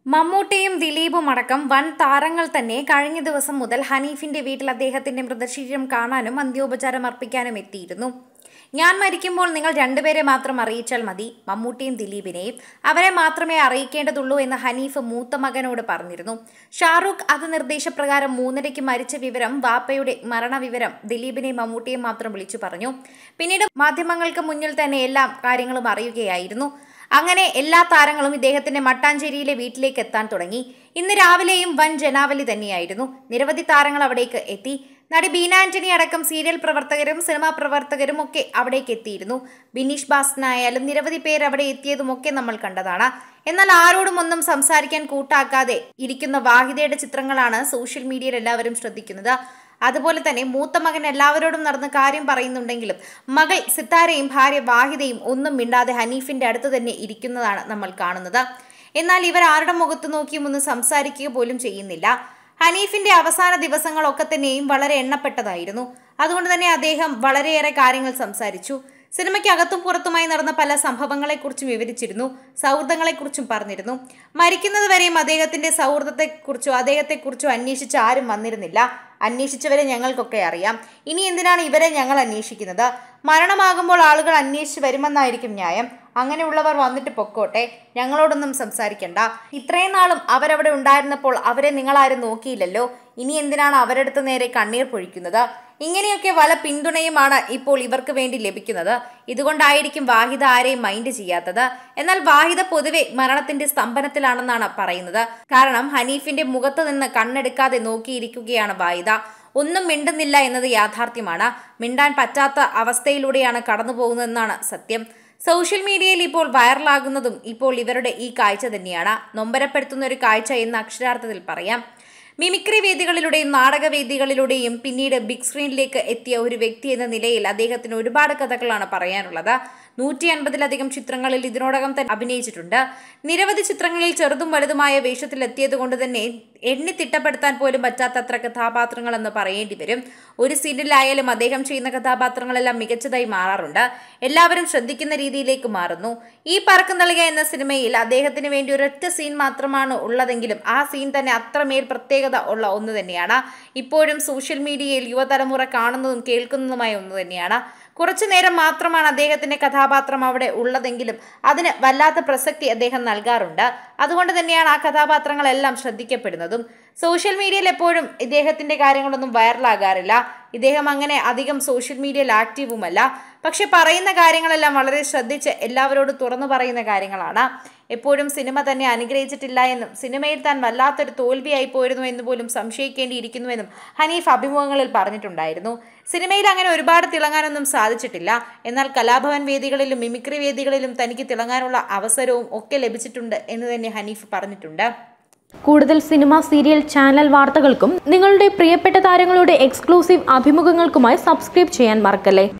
മമ്മൂട്ടിയും ദിലീപും അടക്കം വൻ താരങ്ങൾ തന്നെ കഴിഞ്ഞ ദിവസം മുതൽ ഹനീഫിന്റെ വീട്ടിൽ അദ്ദേഹത്തിന്റെ മൃതശരീരം കാണാനും അന്ത്യോപചാരം അർപ്പിക്കാനും എത്തിയിരുന്നു ഞാൻ മരിക്കുമ്പോൾ നിങ്ങൾ രണ്ടുപേരെ മാത്രം അറിയിച്ചാൽ മതി മമ്മൂട്ടിയും ദിലീപിനെയും അവരെ മാത്രമേ അറിയിക്കേണ്ടതുള്ളൂ എന്ന് ഹനീഫ് മൂത്ത മകനോട് പറഞ്ഞിരുന്നു ഷാറൂഖ് അത് നിർദ്ദേശപ്രകാരം മൂന്നരയ്ക്ക് മരിച്ച വിവരം വാപ്പയുടെ മരണവിവരം ദിലീപിനെയും മമ്മൂട്ടിയെയും മാത്രം വിളിച്ചു പറഞ്ഞു പിന്നീട് മാധ്യമങ്ങൾക്ക് മുന്നിൽ തന്നെ എല്ലാ കാര്യങ്ങളും അറിയുകയായിരുന്നു അങ്ങനെ എല്ലാ താരങ്ങളും ഇദ്ദേഹത്തിന്റെ മട്ടാഞ്ചേരിയിലെ വീട്ടിലേക്ക് എത്താൻ തുടങ്ങി ഇന്ന് രാവിലെയും വൻ ജനാവലി തന്നെയായിരുന്നു നിരവധി താരങ്ങൾ അവിടേക്ക് എത്തി നടി ബീന ആന്റണി അടക്കം സീരിയൽ പ്രവർത്തകരും സിനിമാ പ്രവർത്തകരും ഒക്കെ അവിടേക്ക് എത്തിയിരുന്നു ബിനീഷ് ബാസ്റ്റിനായാലും നിരവധി പേർ അവിടെ എത്തിയതുമൊക്കെ നമ്മൾ കണ്ടതാണ് എന്നാൽ ആരോടും ഒന്നും സംസാരിക്കാൻ കൂട്ടാക്കാതെ ഇരിക്കുന്ന വാഹിദയുടെ ചിത്രങ്ങളാണ് സോഷ്യൽ മീഡിയയിൽ എല്ലാവരും ശ്രദ്ധിക്കുന്നത് അതുപോലെ തന്നെ മൂത്ത മകൻ എല്ലാവരോടും നടന്ന് കാര്യം പറയുന്നുണ്ടെങ്കിലും മകൾ സിത്താരയും ഭാര്യ വാഹിദയും ഒന്നും മിണ്ടാതെ ഹനീഫിന്റെ അടുത്ത് തന്നെ ഇരിക്കുന്നതാണ് നമ്മൾ കാണുന്നത് എന്നാൽ ഇവർ ആരുടെ മുഖത്ത് നോക്കിയും ഒന്നും സംസാരിക്കുക പോലും ചെയ്യുന്നില്ല ഹനീഫിന്റെ അവസാന ദിവസങ്ങളൊക്കെ തന്നെയും വളരെ എണ്ണപ്പെട്ടതായിരുന്നു അതുകൊണ്ട് തന്നെ അദ്ദേഹം വളരെയേറെ കാര്യങ്ങൾ സംസാരിച്ചു സിനിമയ്ക്ക് അകത്തും പുറത്തുമായി നടന്ന പല സംഭവങ്ങളെക്കുറിച്ചും വിവരിച്ചിരുന്നു സൗഹൃദങ്ങളെക്കുറിച്ചും പറഞ്ഞിരുന്നു മരിക്കുന്നത് വരെയും അദ്ദേഹത്തിന്റെ സൗഹൃദത്തെക്കുറിച്ചോ അദ്ദേഹത്തെക്കുറിച്ചോ അന്വേഷിച്ച് ആരും വന്നിരുന്നില്ല അന്വേഷിച്ചവരെ ഞങ്ങൾക്കൊക്കെ അറിയാം ഇനി എന്തിനാണ് ഇവരെ ഞങ്ങൾ അന്വേഷിക്കുന്നത് മരണമാകുമ്പോൾ ആളുകൾ അന്വേഷിച്ച് വരുമെന്നായിരിക്കും ന്യായം അങ്ങനെയുള്ളവർ വന്നിട്ട് പൊക്കോട്ടെ ഞങ്ങളോടൊന്നും സംസാരിക്കണ്ട ഇത്രയും നാളും അവരവിടെ ഉണ്ടായിരുന്നപ്പോൾ അവരെ നിങ്ങളാരും നോക്കിയില്ലല്ലോ ഇനി എന്തിനാണ് അവരെടുത്ത് നേരെ കണ്ണീർ പൊഴിക്കുന്നത് ഇങ്ങനെയൊക്കെ പല പിന്തുണയുമാണ് ഇപ്പോൾ ഇവർക്ക് വേണ്ടി ലഭിക്കുന്നത് ഇതുകൊണ്ടായിരിക്കും വാഹിദ ആരെയും മൈൻഡ് ചെയ്യാത്തത് എന്നാൽ വാഹിദ പൊതുവെ മരണത്തിന്റെ സ്തംഭനത്തിലാണെന്നാണ് പറയുന്നത് കാരണം ഹനീഫിന്റെ മുഖത്ത് നിന്ന് കണ്ണെടുക്കാതെ നോക്കിയിരിക്കുകയാണ് വാഹിദ ഒന്നും മിണ്ടുന്നില്ല എന്നത് യാഥാർത്ഥ്യമാണ് മിണ്ടാൻ പറ്റാത്ത അവസ്ഥയിലൂടെയാണ് കടന്നു പോകുന്നതെന്നാണ് സത്യം സോഷ്യൽ മീഡിയയിൽ ഇപ്പോൾ വൈറലാകുന്നതും ഇപ്പോൾ ഇവരുടെ ഈ കാഴ്ച തന്നെയാണ് നൊമ്പരപ്പെടുത്തുന്ന ഒരു കാഴ്ച എന്ന് അക്ഷരാർത്ഥത്തിൽ പറയാം മിമിക്രി വേദികളിലൂടെയും നാടകവേദികളിലൂടെയും പിന്നീട് ബിഗ് സ്ക്രീനിലേക്ക് എത്തിയ ഒരു വ്യക്തി എന്ന നിലയിൽ അദ്ദേഹത്തിന് ഒരുപാട് കഥകളാണ് പറയാനുള്ളത് നൂറ്റി അൻപതിലധികം ചിത്രങ്ങളിൽ ഇതിനോടകം തന്നെ അഭിനയിച്ചിട്ടുണ്ട് നിരവധി ചിത്രങ്ങളിൽ ചെറുതും വലുതുമായ വേഷത്തിൽ എത്തിയത് കൊണ്ട് തന്നെ എണ്ണി തിട്ടപ്പെടുത്താൻ പോലും പറ്റാത്തത്ര കഥാപാത്രങ്ങൾ എന്ന് പറയേണ്ടി വരും ഒരു സീനിലായാലും അദ്ദേഹം ചെയ്യുന്ന കഥാപാത്രങ്ങളെല്ലാം മികച്ചതായി മാറാറുണ്ട് എല്ലാവരും ശ്രദ്ധിക്കുന്ന രീതിയിലേക്ക് മാറുന്നു ഈ പറക്കം നൽകുക എന്ന സിനിമയിൽ അദ്ദേഹത്തിന് വേണ്ടി ഒരൊറ്റ സീൻ മാത്രമാണ് ഉള്ളതെങ്കിലും ആ സീൻ തന്നെ അത്രമേൽ പ്രത്യേകത ഉള്ള ഒന്ന് തന്നെയാണ് ഇപ്പോഴും സോഷ്യൽ മീഡിയയിൽ യുവതലമുറ കാണുന്നതും കേൾക്കുന്നതുമായ ഒന്ന് തന്നെയാണ് കുറച്ചു നേരം മാത്രമാണ് അദ്ദേഹത്തിന്റെ കഥാപാത്രം അവിടെ ഉള്ളതെങ്കിലും അതിന് വല്ലാത്ത പ്രസക്തി അദ്ദേഹം നൽകാറുണ്ട് അതുകൊണ്ട് തന്നെയാണ് ആ കഥാപാത്രങ്ങളെല്ലാം ശ്രദ്ധിക്കപ്പെടുന്നതും സോഷ്യൽ മീഡിയയിൽ എപ്പോഴും ഇദ്ദേഹത്തിന്റെ കാര്യങ്ങളൊന്നും വൈറലാകാറില്ല ഇദ്ദേഹം അങ്ങനെ അധികം സോഷ്യൽ മീഡിയയിൽ ആക്റ്റീവുമല്ല പക്ഷെ പറയുന്ന കാര്യങ്ങളെല്ലാം വളരെ ശ്രദ്ധിച്ച് എല്ലാവരോടും തുറന്നു പറയുന്ന കാര്യങ്ങളാണ് എപ്പോഴും സിനിമ തന്നെ അനുഗ്രഹിച്ചിട്ടില്ല എന്നും സിനിമയിൽ താൻ വല്ലാത്തൊരു തോൽവിയായി പോയിരുന്നു എന്ന് പോലും സംശയിക്കേണ്ടിയിരിക്കുന്നുവെന്നും ഹനീഫ് അഭിമുഖങ്ങളിൽ പറഞ്ഞിട്ടുണ്ടായിരുന്നു സിനിമയിൽ അങ്ങനെ ഒരുപാട് തിളങ്ങാനൊന്നും സാധിച്ചിട്ടില്ല എന്നാൽ കലാഭവൻ വേദികളിലും മിമിക്രി വേദികളിലും തനിക്ക് തിളങ്ങാനുള്ള അവസരവും ഒക്കെ ലഭിച്ചിട്ടുണ്ട് എന്ന് തന്നെ ഹനീഫ് പറഞ്ഞിട്ടുണ്ട് കൂടുതൽ സിനിമ സീരിയൽ ചാനൽ വാർത്തകൾക്കും നിങ്ങളുടെ പ്രിയപ്പെട്ട താരങ്ങളുടെ എക്സ്ക്ലൂസീവ് അഭിമുഖങ്ങൾക്കുമായി സബ്സ്ക്രൈബ് ചെയ്യാൻ മറക്കല്ലേ